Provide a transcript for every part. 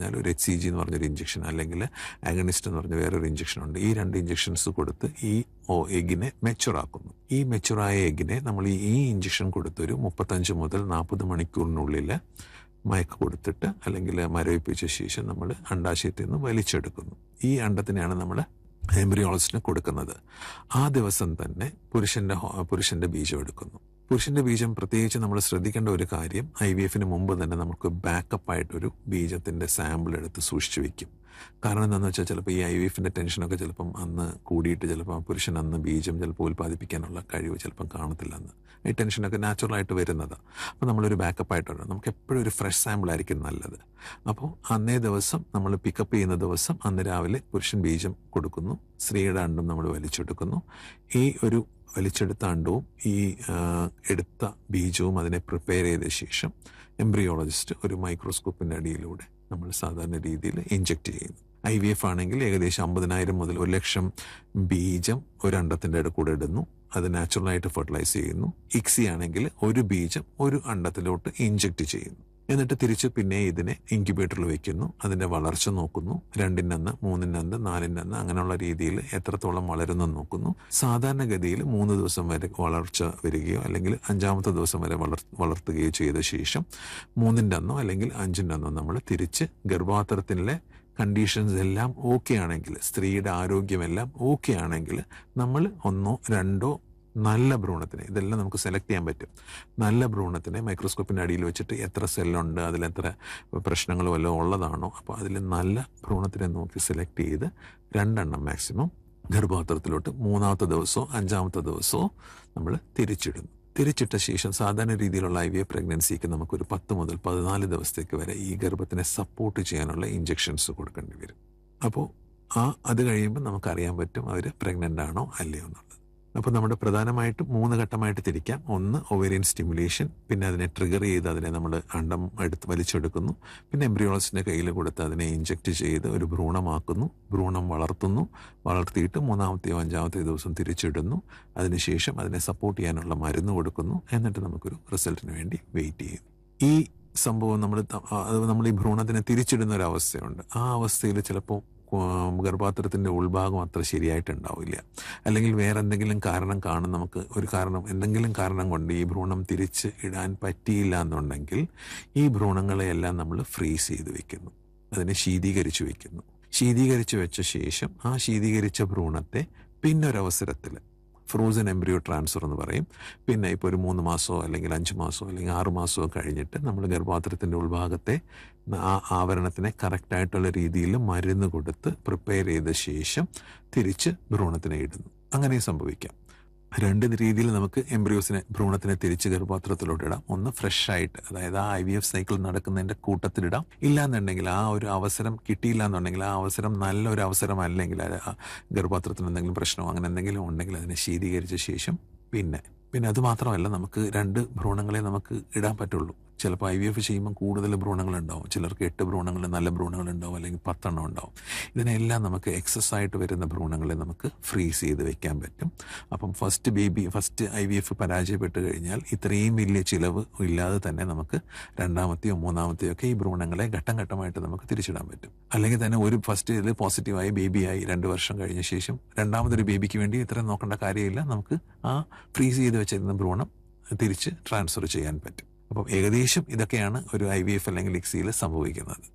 പറഞ്ഞാൽ ഒരു H C G എന്ന് പറഞ്ഞൊരു ഇഞ്ചക്ഷൻ അല്ലെങ്കിൽ അഗണിസ്റ്റ് എന്ന് പറഞ്ഞ വേറൊരു ഇഞ്ചക്ഷൻ ഉണ്ട് ഈ രണ്ട് ഇഞ്ചക്ഷൻസ് കൊടുത്ത് ഈ ഓ എഗിനെ മെച്ചുർ ആക്കുന്നു ഈ മെച്ചുറായ എഗിനെ നമ്മൾ ഈ ഈ ഇഞ്ചക്ഷൻ കൊടുത്തൊരു മുപ്പത്തഞ്ച് മുതൽ നാൽപ്പത് മണിക്കൂറിനുള്ളിൽ മയക്ക് കൊടുത്തിട്ട് അല്ലെങ്കിൽ മരവിപ്പിച്ച ശേഷം നമ്മൾ അണ്ടാശയത്തിൽ നിന്ന് വലിച്ചെടുക്കുന്നു ഈ അണ്ടത്തിനെയാണ് നമ്മൾ എംബ്രിയോളജിസ്റ്റിന് കൊടുക്കുന്നത് ആ ദിവസം തന്നെ പുരുഷന്റെ ഹോ- പുരുഷന്റെ ബീജം എടുക്കുന്നു പുരുഷന്റെ ബീജം പ്രത്യേകിച്ച് നമ്മൾ ശ്രദ്ധിക്കേണ്ട ഒരു കാര്യം ഐ വി എഫിന് മുമ്പ് തന്നെ നമുക്ക് ബാക്കപ്പ് ആയിട്ടൊരു ബീജത്തിന്റെ സാമ്പിൾ എടുത്ത് സൂക്ഷിച്ചു വെക്കും കാരണം എന്താണെന്ന് വെച്ചാൽ ചിലപ്പോൾ ഈ ഐ വി എഫിന്റെ ടെൻഷനൊക്കെ ചിലപ്പം അന്ന് കൂടിയിട്ട് ചിലപ്പോൾ പുരുഷൻ അന്ന് ബീജം ചിലപ്പോൾ ഉൽപ്പാദിപ്പിക്കാനുള്ള കഴിവ് ചിലപ്പം കാണത്തില്ല അന്ന് ഈ ടെൻഷനൊക്കെ നാച്ചുറൽ ആയിട്ട് വരുന്നതാണ് അപ്പോൾ നമ്മളൊരു ബാക്കപ്പ് ആയിട്ടുണ്ട് നമുക്ക് എപ്പോഴും ഒരു ഫ്രഷ് സാമ്പിൾ ആയിരിക്കും നല്ലത് അപ്പോൾ അന്നേ ദിവസം നമ്മൾ പിക്കപ്പ് ചെയ്യുന്ന ദിവസം അന്ന് രാവിലെ പുരുഷൻ ബീജം കൊടുക്കുന്നു സ്ത്രീയുടെ അണ്ടും നമ്മൾ വലിച്ചെടുക്കുന്നു ഈ ഒരു വലിച്ചെടുത്ത അണ്ടവും ഈ ആ, എടുത്ത ബീജവും അതിനെ പ്രിപ്പയർ ചെയ്ത ശേഷം എംബ്രിയോളജിസ്റ്റ് ഒരു മൈക്രോസ്കോപ്പിന്റെ അടിയിലൂടെ നമ്മൾ സാധാരണ രീതിയിൽ ഇഞ്ചെക്ട് ചെയ്യുന്നു ഐ വി എഫ് ആണെങ്കിൽ ഏകദേശം അമ്പതിനായിരം മുതൽ ഒരു ലക്ഷം ബീജം ഒരു അണ്ടത്തിന്റെ അടുത്ത് കൂടെ ഇടുന്നു അത് നാച്ചുറലായിട്ട് ഫെർട്ടിലൈസ് ചെയ്യുന്നു ഇക്സി ആണെങ്കിൽ ഒരു ബീജം ഒരു അണ്ടത്തിലോട്ട് ഇഞ്ചെക്ട് ചെയ്യുന്നു എന്നിട്ട് തിരിച്ച് പിന്നെ ഇതിനെ ഇൻക്യുബേറ്ററിൽ വെക്കുന്നു അതിന്റെ വളർച്ച നോക്കുന്നു രണ്ടിനന്ന് മൂന്നിനന്ന് നാലിനന്ന് അങ്ങനെയുള്ള രീതിയിൽ എത്രത്തോളം വളരുന്നു നോക്കുന്നു സാധാരണഗതിയിൽ മൂന്ന് ദിവസം വരെ വളർച്ച വരികയോ അല്ലെങ്കിൽ അഞ്ചാമത്തെ ദിവസം വരെ വളർ വളർത്തുകയോ ചെയ്ത ശേഷം മൂന്നിൻ്റെ അന്നോ അല്ലെങ്കിൽ അഞ്ചിൻ്റെ അന്നോ നമ്മൾ തിരിച്ച് ഗർഭാത്രത്തിലെ കണ്ടീഷൻസ് എല്ലാം ഓക്കെ ആണെങ്കിൽ സ്ത്രീയുടെ ആരോഗ്യമെല്ലാം ഓക്കെ ആണെങ്കിൽ നമ്മൾ ഒന്നോ രണ്ടോ നല്ല ഭ്രൂണത്തിനെ ഇതെല്ലാം നമുക്ക് സെലക്ട് ചെയ്യാൻ പറ്റും നല്ല ഭ്രൂണത്തിനെ മൈക്രോസ്കോപ്പിന്റെ അടിയിൽ വെച്ചിട്ട് എത്ര സെല്ലുണ്ട് അതിലെത്ര പ്രശ്നങ്ങൾ വല്ലതും ഉള്ളതാണോ അപ്പോൾ അതിൽ നല്ല ഭ്രൂണത്തിനെ നോക്കി സെലക്ട് ചെയ്ത് രണ്ടെണ്ണം മാക്സിമം ഗർഭപാത്രത്തിലോട്ട് മൂന്നാമത്തെ ദിവസമോ അഞ്ചാമത്തെ ദിവസമോ നമ്മൾ തിരിച്ചിടുന്നു തിരിച്ചിട്ട ശേഷം സാധാരണ രീതിയിലുള്ള ഐ വി എഫ് പ്രഗ്നൻസിക്ക് നമുക്കൊരു പത്ത് മുതൽ പതിനാല് ദിവസത്തേക്ക് വരെ ഈ ഗർഭത്തിനെ സപ്പോർട്ട് ചെയ്യാനുള്ള ഇഞ്ചെക്ഷൻസ് കൊടുക്കേണ്ടി വരും അപ്പോൾ ആ അത് കഴിയുമ്പോൾ നമുക്കറിയാൻ പറ്റും അവർ പ്രഗ്നൻ്റ് ആണോ അല്ലയോ എന്നുള്ളത് അപ്പോൾ നമ്മുടെ പ്രധാനമായിട്ടും മൂന്ന് ഘട്ടമായിട്ട് തിരിക്കാം ഒന്ന് ഒവേരിയൻ സ്റ്റിമുലേഷൻ പിന്നെ അതിനെ ട്രിഗർ ചെയ്ത് അതിനെ നമ്മൾ അണ്ടം എടുത്ത് വലിച്ചെടുക്കുന്നു പിന്നെ എംബ്രിയോളജിന്റെ കയ്യിൽ കൊടുത്ത് അതിനെ ഇഞ്ചെക്ട് ചെയ്ത് ഒരു ഭ്രൂണമാക്കുന്നു ഭ്രൂണം വളർത്തുന്നു വളർത്തിയിട്ട് മൂന്നാമത്തെയോ അഞ്ചാമത്തെയോ ദിവസം തിരിച്ചിടുന്നു അതിനുശേഷം അതിനെ സപ്പോർട്ട് ചെയ്യാനുള്ള മരുന്ന് കൊടുക്കുന്നു എന്നിട്ട് നമുക്കൊരു റിസൾട്ടിന് വേണ്ടി വെയിറ്റ് ചെയ്യുന്നു ഈ സംഭവം നമ്മൾ നമ്മൾ ഈ ഭ്രൂണത്തിനെ തിരിച്ചിടുന്ന ഒരു അവസ്ഥയുണ്ട് ആ അവസ്ഥയിൽ ചിലപ്പോൾ ഗർഭാത്രത്തിന്റെ ഉൾഭാഗം അത്ര ശരിയായിട്ടുണ്ടാവില്ല അല്ലെങ്കിൽ വേറെ എന്തെങ്കിലും കാരണം കാണും നമുക്ക് ഒരു കാരണം എന്തെങ്കിലും കാരണം കൊണ്ട് ഈ ഭ്രൂണം തിരിച്ച് ഇടാൻ പറ്റിയില്ല എന്നുണ്ടെങ്കിൽ ഈ ഭ്രൂണങ്ങളെയെല്ലാം നമ്മൾ ഫ്രീസ് ചെയ്ത് വെക്കുന്നു അതിനെ ശീതീകരിച്ചു വെക്കുന്നു ശീതീകരിച്ചു വെച്ച ശേഷം ആ ശീതീകരിച്ച ഭ്രൂണത്തെ പിന്നൊരവസരത്തിൽ ഫ്രോസൺ എംബ്രിയോ ട്രാൻസ്ഫർ എന്ന് പറയും പിന്നെ ഇപ്പോൾ ഒരു മൂന്ന് മാസമോ അല്ലെങ്കിൽ അഞ്ച് മാസമോ അല്ലെങ്കിൽ ആറ് മാസമോ കഴിഞ്ഞിട്ട് നമ്മൾ ഗർഭാത്രത്തിൻ്റെ ഉൾഭാഗത്തെ ആ ആവരണത്തിനെ കറക്റ്റായിട്ടുള്ള രീതിയിൽ മരുന്ന് കൊടുത്ത് പ്രിപ്പയർ ചെയ്ത ശേഷം തിരിച്ച് ഭ്രൂണത്തിനെ ഇടുന്നു അങ്ങനെ സംഭവിക്കാം രണ്ട് രീതിയിൽ നമുക്ക് എംബ്രിയോസിനെ ഭ്രൂണത്തിനെ തിരിച്ച് ഗർഭപാത്രത്തിലോട്ട് ഇടാം ഒന്ന് ഫ്രഷ് ആയിട്ട് അതായത് ആ ഐ വി എഫ് സൈക്കിൾ നടക്കുന്നതിന്റെ കൂട്ടത്തിലിടാം ഇല്ലാന്നുണ്ടെങ്കിൽ ആ ഒരു അവസരം കിട്ടിയില്ല എന്നുണ്ടെങ്കിൽ ആ അവസരം നല്ലൊരു അവസരം അല്ലെങ്കിൽ ആ ഗർഭപാത്രത്തിന് എന്തെങ്കിലും പ്രശ്നമോ അങ്ങനെ എന്തെങ്കിലും ഉണ്ടെങ്കിൽ അതിനെ ശീതീകരിച്ച ശേഷം പിന്നെ പിന്നെ അത് മാത്രമല്ല നമുക്ക് രണ്ട് ഭ്രൂണങ്ങളെ നമുക്ക് ഇടാൻ പറ്റുള്ളൂ ചിലപ്പോൾ ഐ വി എഫ് ചെയ്യുമ്പോൾ കൂടുതൽ ഭ്രൂണങ്ങൾ ഉണ്ടാവും ചിലർക്ക് എട്ട് ഭ്രൂണങ്ങൾ നല്ല ഭ്രൂണങ്ങൾ ഉണ്ടാവും അല്ലെങ്കിൽ പത്തെണ്ണം ഉണ്ടാവും ഇതിനെല്ലാം നമുക്ക് എക്സസ് ആയിട്ട് വരുന്ന ഭ്രൂണങ്ങളെ നമുക്ക് ഫ്രീസ് ചെയ്ത് വെക്കാൻ പറ്റും അപ്പം first baby first I V F പരാജയപ്പെട്ട് കഴിഞ്ഞാൽ ഇത്രയും വലിയ ചിലവ് ഇല്ലാതെ തന്നെ നമുക്ക് രണ്ടാമത്തെയോ മൂന്നാമത്തെയോ ഒക്കെ ഈ ഭ്രൂണങ്ങളെ ഘട്ടം ഘട്ടമായിട്ട് നമുക്ക് തിരിച്ചിടാൻ പറ്റും അല്ലെങ്കിൽ തന്നെ ഒരു ഫസ്റ്റ് ഇതിൽ പോസിറ്റീവായി ബേബിയായി രണ്ട് വർഷം കഴിഞ്ഞ ശേഷം രണ്ടാമതൊരു ബേബിക്ക് വേണ്ടി ഇത്രയും നോക്കേണ്ട കാര്യമില്ല നമുക്ക് ആ ഫ്രീസ് ചെയ്ത് വെച്ചിരുന്ന ഭ്രൂണം തിരിച്ച് ട്രാൻസ്ഫർ ചെയ്യാൻ പറ്റും അപ്പം ഏകദേശം ഇതൊക്കെയാണ് ഒരു ഐ വി എഫ് അല്ലെങ്കിൽ ഇക്സിയിൽ സംഭവിക്കുന്നത്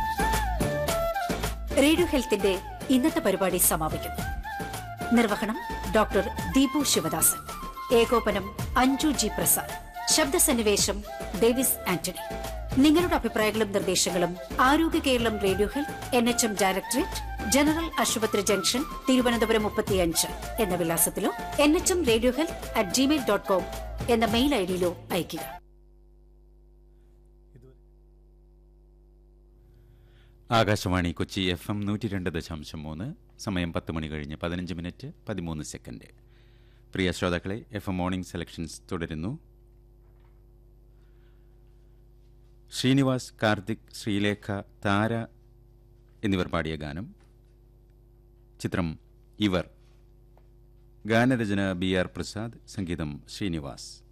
റേഡിയോ ഹെൽത്തിന്റെ ഇന്നത്തെ പരിപാടി സമാപിക്കുന്നു നിർവഹണം ഡോക്ടർ ദീപു ശിവദാസൻ ഏകോപനം അഞ്ജു ജി പ്രസാദ് ശബ്ദസന്നിവേശം ഡേവിസ് ആന്റണി നിങ്ങളുടെ അഭിപ്രായങ്ങളും നിർദ്ദേശങ്ങളും Arogya Keralam radio health N H M directorate general ആശുപത്രി ജംഗ്ഷൻ തിരുവനന്തപുരം മുപ്പത്തിയഞ്ച് എന്ന വിലാസത്തിലോ N H M radio health at Gmail dot com എന്ന മെയിൽ ഐ ഡിയിലോ അയയ്ക്കുക ആകാശവാണി കൊച്ചി എഫ് എം നൂറ്റി രണ്ട് ദശാംശം മൂന്ന് സമയം പത്ത് മണി കഴിഞ്ഞ് പതിനഞ്ച് മിനിറ്റ് പതിമൂന്ന് സെക്കൻഡ് പ്രിയ ശ്രോതാക്കളെ എഫ് എം മോർണിംഗ് സെലക്ഷൻസ് തുടരുന്നു ശ്രീനിവാസ് കാർത്തിക് ശ്രീലേഖ താര എന്നിവർ പാടിയ ഗാനം ചിത്രം ഇവർ ഗാനരചന ബി ആർ പ്രസാദ് സംഗീതം ശ്രീനിവാസ്